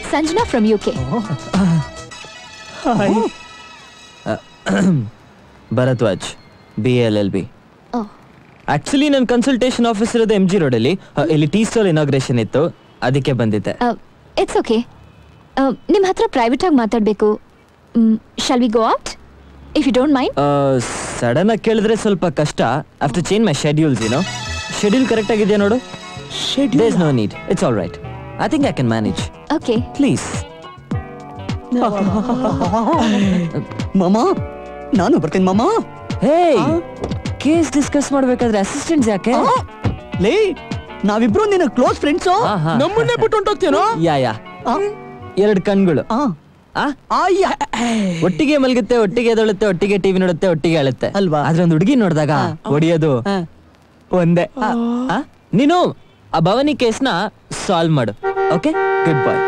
Sanjana from U K Bharadwaj B L L B oh actually ನನ್ನ consultation office ಇರೋದು M G ರೋಡಲ್ಲಿ ಇಲ್ಲಿ tea stall inauguration ಇತ್ತು ಅದಕ್ಕೆ ಬಂದಿದ್ದೆ ಇಟ್ಸ್ ಓಕೆ ನಿಮ್ಮ ಹತ್ರ ಪ್ರೈವೇಟ್ ಆಗಿ ಮಾತಾಡಬೇಕು shall we go out if you don't mind sudden ಆಗಿ ಕೇಳಿದ್ರೆ ಸ್ವಲ್ಪ ಕಷ್ಟ ಆಫ್ಟರ್ ಚೇಂಜ್ ಮೈ ಶೆಡ್ಯೂಲ್ಸ್ ಏನೋ ಶೆಡ್ಯೂಲ್ ಕರೆಕ್ಟ್ ಆಗಿದೆಯಾ ನೋಡು there's no need it's all right I think I can manage okay please ಮಾಮ ನಾನು ಬರ್ತೀನಿ ಮಾಮ ಹೇ ಕೇಸ್ ಡಿಸ್ಕಸ್ ಮಾಡ್ಬೇಕಾದ್ರೆ ಅಸಿಸ್ಟೆಂಟ್ಸ್ ಯಾಕೆ ಲೇ ನಾವಿಬ್ರು ನಿನ್ನ ಕ್ಲೋಸ್ ಫ್ರೆಂಡ್ಸು ಆಹಾ. ನಮ್ಮನ್ನೇ ಬಿಟ್ಟು ಹೊಂಟೋಗ್ತೀನೋ ಯಾ ಯಾ ಎರಡು ಕಣ್ಗಳು ಆ ಆ ಆಯ್ಯ ಒಟ್ಟಿಗೆ ಮಲಗುತ್ತೆ ಒಟ್ಟಿಗೆ ಎದಳುತ್ತೆ ಒಟ್ಟಿಗೆ ಟಿವಿ ನೋಡುತ್ತೆ ಒಟ್ಟಿಗೆ ಅಳುತ್ತೆ ಅಲ್ವಾ? ಆದ್ರೆ ಒಂದು ಹುಡುಗಿ ನೋಡಿದಾಗ ಹೊಡಿಯೋದು ಆ. ಒಂದೇ ಆ? ನೀನು ಆ ಭವನಿ ಕೇಸ್ನ ಸಾಲ್ವ್ ಮಾಡು ಓಕೆ ಗುಡ್ ಬಾಯ್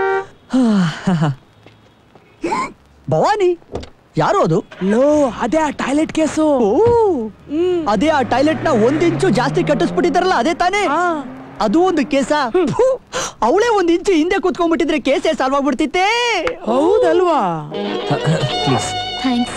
ಭವಾನಿ ಯಾರು ಅದು ಲೋ ಅದೇ ಆ ಟಾಯ್ಲೆಟ್ ಕೇಸು ಓ ಅದೇ ಆ ಟಾಯ್ಲೆಟ್ ನ ಒಂದ್ ಇಂಚು ಜಾಸ್ತಿ ಕಟ್ಟಿಸ್ಬಿಟ್ಟಿದಾರಲ್ಲ ಅದೇ ತಾನೇ ಅದು ಒಂದು ಕೇಸ ಅವಳೇ ಒಂದ್ ಇಂಚು ಹಿಂದೆ ಕೂತ್ಕೊಂಡ್ಬಿಟ್ಟಿದ್ರೆ ಕೇಸೇ ಸಾಲ್ವ್ ಆಗ್ಬಿಡ್ತಿತ್ತೆ ಹೌದಲ್ವಾ ಪ್ಲೀಸ್ ಥ್ಯಾಂಕ್ಸ್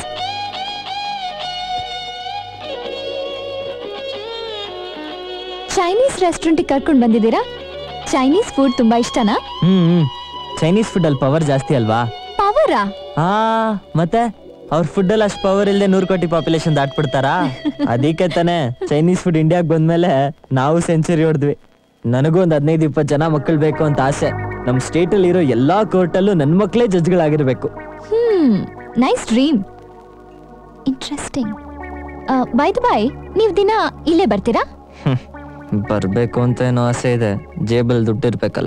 ಚೈನೀಸ್ ರೆಸ್ಟೋರೆಂಟಿಗೆ ಕರ್ಕೊಂಡು ಬಂದಿದ್ದೀರಾ ಚೈನೀಸ್ ಫುಡ್ ತುಂಬಾ ಇಷ್ಟನಾ ಹ್ಮ್ ಹ್ಮ್ ಚೈನೀಸ್ ಫುಡ್ ಅಲ್ಲಿ ಪವರ್ ಜಾಸ್ತಿ ಅಲ್ವಾ ಪವರಾ ಹಾ ಮತ್ತೆ ಅವ್ರ ಫುಡ್ ಅಲ್ಲಿ ಅಷ್ಟು ಪವರ್ ಇಲ್ಲದೆ ನೂರು ಕೋಟಿ ಪಾಪ್ಯುಲೇಷನ್ ದಾಟ್ಬಿಡ್ತಾರಾ ಅದಕ್ಕೆ ತಾನೆ ಚೈನೀಸ್ ಫುಡ್ ಇಂಡಿಯಾಗ್ ಬಂದ್ಮೇಲೆ ನಾವು ಸೆಂಚುರಿ ಹೊಡೆದ್ವಿ ನನಗೂ ಒಂದ್ ಹದಿನೈದು ಇಪ್ಪತ್ತು ಜನ ಮಕ್ಕಳು ಬೇಕು ಅಂತ ಆಸೆ ನಮ್ ಸ್ಟೇಟ್ ಅಲ್ಲಿ ಇರೋ ಎಲ್ಲಾ ಕೋರ್ಟಲ್ಲೂ ನನ್ ಮಕ್ಳೇ ಜಡ್ಜ್ಗಳಾಗಿರ್ಬೇಕು hmm nice dream interesting by the by ನೀವು ದಿನ ಇಲ್ಲೇ ಬರ್ತೀರಾ ಬರ್ಬೇಕು ಅಂತ ಏನೋ ಆಸೆ ಇದೆ ಜೇಬಲ್ ದುಡ್ಡು ಇರ್ಬೇಕಲ್ಲ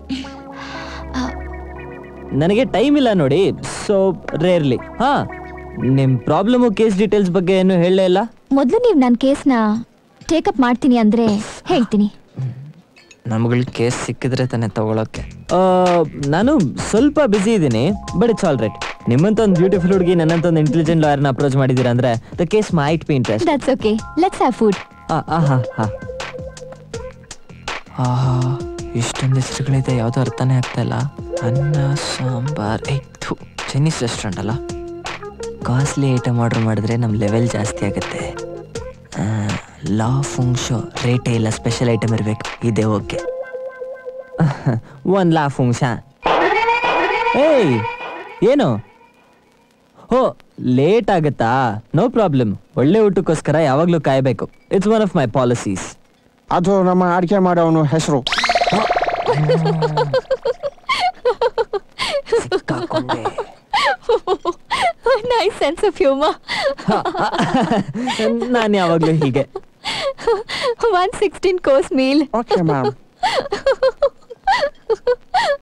ನನಗೆ ಟೈಮ್ ಇಲ್ಲ ನೋಡಿ ಸೊ ರೇರ್ಲಿ ಹಾ ನಿಮ್ ಪ್ರಾಬ್ಲಮ್ ಕೇಸ್ ಡೀಟೇಲ್ಸ್ ಬಗ್ಗೆ ಏನು ಹೇಳಲೇ ಇಲ್ಲ ಮೊದಲು ನೀವು ನನ್ನ ಕೇಸ್ನ ಟೇಕಪ್ ಮಾಡ್ತೀನಿ ಅಂದ್ರೆ ಹೇಳ್ತೀನಿ ನಮ್ಗಳ ಕೇಸ್ ಸಿಕ್ಕಿದ್ರೆ ತಾನೇ ತಗೊಳಕ್ಕೆ ಆ, ನಾನು ಸ್ವಲ್ಪ ಬ್ಯುಸಿ ಇದ್ದೀನಿ ಬಟ್ ಇಟ್ಸ್ ಆಲ್ ರೈಟ್ ನಿಮ್ಮಂತ ಒಂದು ಬ್ಯೂಟಿಫುಲ್ ಹುಡುಗಿ ನನ್ನಂತ ಒಂದು ಇಂಟೆಲಿಜೆಂಟ್ ಲಾಯರ್ನ ಅಪ್ರೋಚ್ ಮಾಡಿದ್ದೀರಾ ಅಂದ್ರೆ the case might be interest that's okay let's have food ಇಷ್ಟೊಂದು ಹೆಸರುಗಳಿದೆ ಯಾವುದು ಅರ್ಥನೇ ಆಗ್ತಾ ಇಲ್ಲ ಅನ್ನ ಸಾಂಬಾರ್ ಏಯ್ತು ಚೈನೀಸ್ ರೆಸ್ಟೋರೆಂಟ್ ಅಲ್ಲ ಕಾಸ್ಟ್ಲಿ ಐಟಮ್ ಆರ್ಡರ್ ಮಾಡಿದ್ರೆ ನಮ್ಮ ಲೆವೆಲ್ ಜಾಸ್ತಿ ಆಗುತ್ತೆ ಲಾ ಫುಂಕ್ಷೋ ರೇಟೇ ಇಲ್ಲ ಸ್ಪೆಷಲ್ ಐಟಮ್ ಇರಬೇಕು ಇದೆ ಓಕೆ ಒನ್ ಲಾ ಫುಂಕ್ಷ ಏಯ್ ಏನು ಹೋ ಲೇಟ್ ಆಗುತ್ತಾ ನೋ ಪ್ರಾಬ್ಲಮ್ ಒಳ್ಳೆ ಊಟಕ್ಕೋಸ್ಕರ ಯಾವಾಗಲೂ ಕಾಯಬೇಕು it's one of my policies ಅದು ನಮ್ಮ ಅಡಿಕೆ ಮಾಡೋವನು ಹೆಸರು ಸಿಕ್ಕಾಕೊಂಡೆ ನೈಸ್ ಸೆನ್ಸ್ ಆಫ್ ಹ್ಯೂಮರ್ ನಾನು ಯಾವಾಗಲೂ ಹೀಗೆ one sixteen course meal okay ma'am